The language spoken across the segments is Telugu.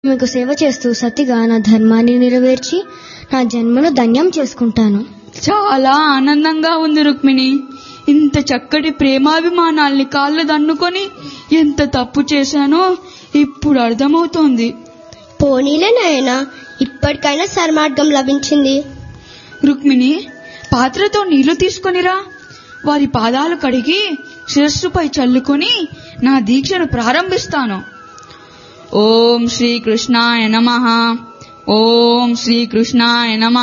మీకు సేవ చేస్తూ సతిగా నా ధర్మాన్ని నెరవేర్చి నా జన్మను ధన్యం చేసుకుంటాను చాలా ఆనందంగా ఉంది రుక్మిణి ఇంత చక్కటి ప్రేమాభిమానాల్ని కాళ్ళు దన్నుకొని ఎంత తప్పు చేశానో ఇప్పుడు అర్థమవుతోంది పోనీలే నాయనా ఇప్పటికైనా సన్మార్గం లభించింది రుక్మిణి పాత్రతో నీళ్లు తీసుకొనిరా వారి పాదాలు కడిగి శిరస్సుపై చల్లుకొని నా దీక్షను ప్రారంభిస్తాను ఓం శ్రీకృష్ణాయ నమ ఓం శ్రీకృష్ణాయ నమ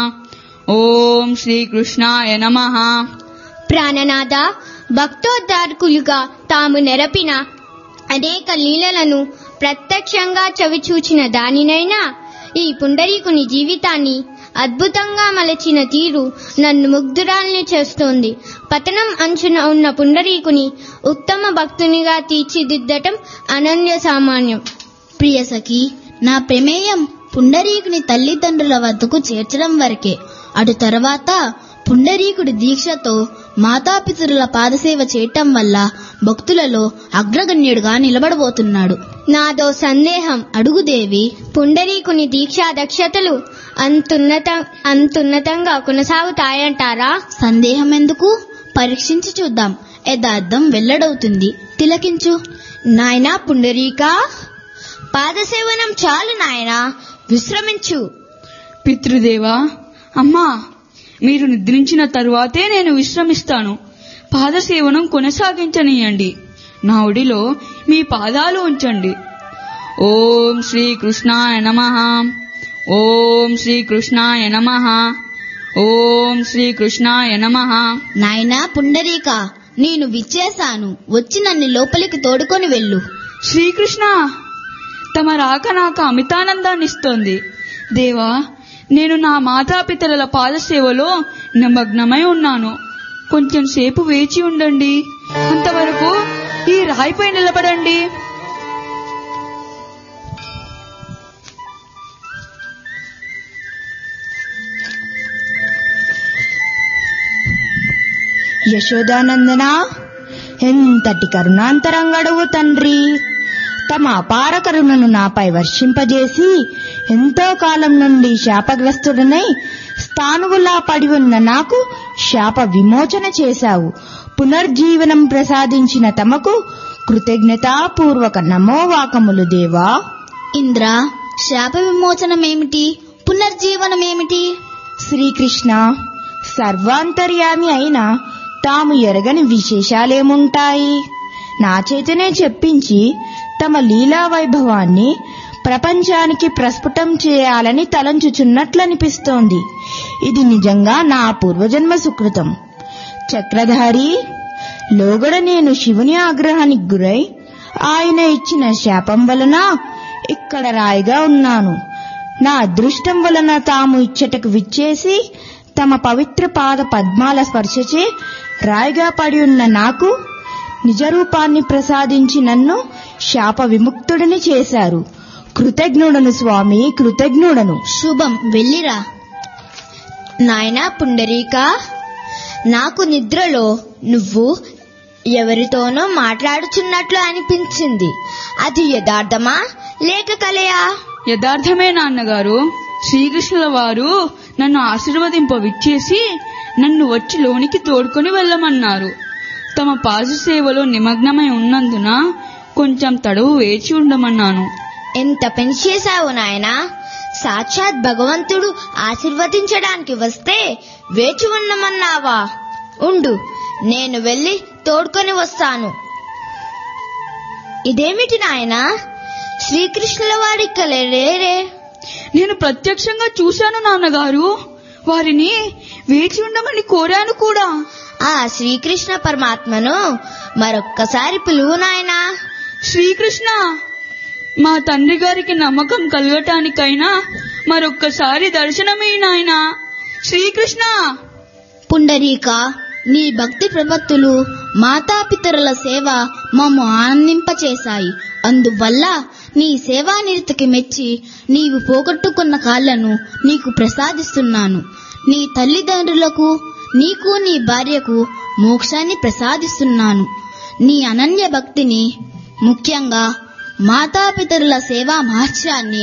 ఓం శ్రీకృష్ణాయ నమ ప్రాణనాథ భక్తోద్ధారకులుగా తాము నెరపిన అనేక లీలలను ప్రత్యక్షంగా చవిచూచిన దానినైనా ఈ పుండరీకుని జీవితాన్ని అద్భుతంగా మలచిన తీరు నన్ను ముగ్ధురాల్ని చేస్తోంది పతనం అంచున ఉన్న పుండరీకుని ఉత్తమ భక్తునిగా తీర్చిదిద్దటం అనన్య సామాన్యం ప్రియ సఖి నా ప్రమేయం పుండరీకుని తల్లిదండ్రుల వద్దకు చేర్చడం వరకే అటు తర్వాత పుండరీకుడి దీక్షతో మాతాపితరుల పాదసేవ చేయటం వల్ల భక్తులలో అగ్రగణ్యుడుగా నిలబడబోతున్నాడు నాదో సందేహం అడుగుదేవి పుండరీకుని దీక్షా దక్షతలు అంతున్నత అంతున్నతంగా కొనసాగుతాయంటారా సందేహం ఎందుకు పరీక్షించి చూద్దాం యథార్థం వెల్లడవుతుంది తిలకించు నాయనా పుండరీకా పాదసేవనం చాలు నాయనా విశ్రమించు పితృదేవా అమ్మా మీరు నిద్రించిన తరువాతే నేను విశ్రమిస్తాను పాదసేవనం కొనసాగించనీయండి నా ఒడిలో మీ పాదాలు ఉంచండి ఓం శ్రీకృష్ణాయ నమ ఓం శ్రీకృష్ణాయ నమ ఓం శ్రీకృష్ణాయ నమ నాయనా పుండరీక నేను విచ్చేశాను వచ్చి నన్ను లోపలికి తోడుకొని వెళ్ళు శ్రీకృష్ణ తమ రాక నాకు అమితానందాన్నిస్తోంది దేవా నేను నా మాతాపితరుల పాదసేవలో నిమగ్నమై ఉన్నాను కొంచెం సేపు వేచి ఉండండి అంతవరకు ఈ రాయిపై నిలబడండి యశోదానందన ఎంతటి కరుణాంతరంగడువు తండ్రి తమ అపార కరుణను నాపై వర్షింపజేసి ఎంతో కాలం నుండి శాపగ్రస్తుడనై స్థానువులా పడి ఉన్న నాకు శాప విమోచన చేశావు పునర్జీవనం ప్రసాదించిన తమకు కృతజ్ఞతాపూర్వక నమోవాకములు దేవా ఇంద్ర శాప విమోచనమేమిటి పునర్జీవనమేమిటి శ్రీకృష్ణ సర్వాంతర్యామి అయిన తాము ఎరగని విశేషాలేముంటాయి నా చేతనే చెప్పించి తమ లీలా వైభవాన్ని ప్రపంచానికి ప్రస్ఫుటం చేయాలని తలంచుచున్నట్లనిపిస్తోంది ఇది నిజంగా నా పూర్వజన్మ సుకృతం చక్రధారి లోగడ నేను శివుని ఆగ్రహానికి గురై ఆయన ఇచ్చిన శాపం వలన ఇక్కడ రాయిగా ఉన్నాను నా అదృష్టం వలన తాము ఇచ్చటకు విచ్చేసి తమ పవిత్ర పాద పద్మాల స్పర్శచే రాయిగా పడి ఉన్న నాకు నిజరూపాన్ని ప్రసాదించి నన్ను శాప విముక్తుడిని చేశారు కృతజ్ఞుడను స్వామి కృతజ్ఞుడను శుభం వెళ్ళిరా నాయనా పుండరీకా నాకు నిద్రలో నువ్వు ఎవరితోనో మాట్లాడుచున్నట్లు అనిపించింది అది యథార్థమా లేక కలయా యథార్థమే నాన్నగారు శ్రీకృష్ణుల వారు నన్ను ఆశీర్వదింప విచ్చేసి నన్ను వచ్చి లోనికి తోడుకొని వెళ్ళమన్నారు తమ పాద సేవలో నిమగ్నమై ఉన్నందున కొంచెం తడవు వేచి ఉండమన్నాను ఎంత పని చేశావు నాయనా సాక్షాత్ భగవంతుడు ఆశీర్వదించడానికి వస్తే వేచి ఉండమన్నావా ఉండు నేను వెళ్ళి తోడుకొని వస్తాను ఇదేమిటి నాయనా శ్రీకృష్ణుల వాడిక్క లేరే నేను ప్రత్యక్షంగా చూశాను నాన్నగారు వారిని వేచి ఉండమని కోరాను కూడా ఆ శ్రీకృష్ణ పరమాత్మను మరొక్కసారి పిలువు నాయనా శ్రీకృష్ణ మా తండ్రి గారికి నమ్మకం కలగటానికైనా మరొక్కసారి దర్శనమే నాయనా శ్రీకృష్ణ పుండరీక నీ భక్తి ప్రపత్తులు మాతాపితరుల సేవ మమ్ము ఆనందింపచేశాయి అందువల్ల నీ సేవానిరతికి మెచ్చి నీవు పోగొట్టుకున్న కాళ్లను నీకు ప్రసాదిస్తున్నాను నీ తల్లిదండ్రులకు నీకు నీ భార్యకు మోక్షాన్ని ప్రసాదిస్తున్నాను నీ అనన్య భక్తిని ముఖ్యంగా మాతాపితరుల సేవా మహత్యాన్ని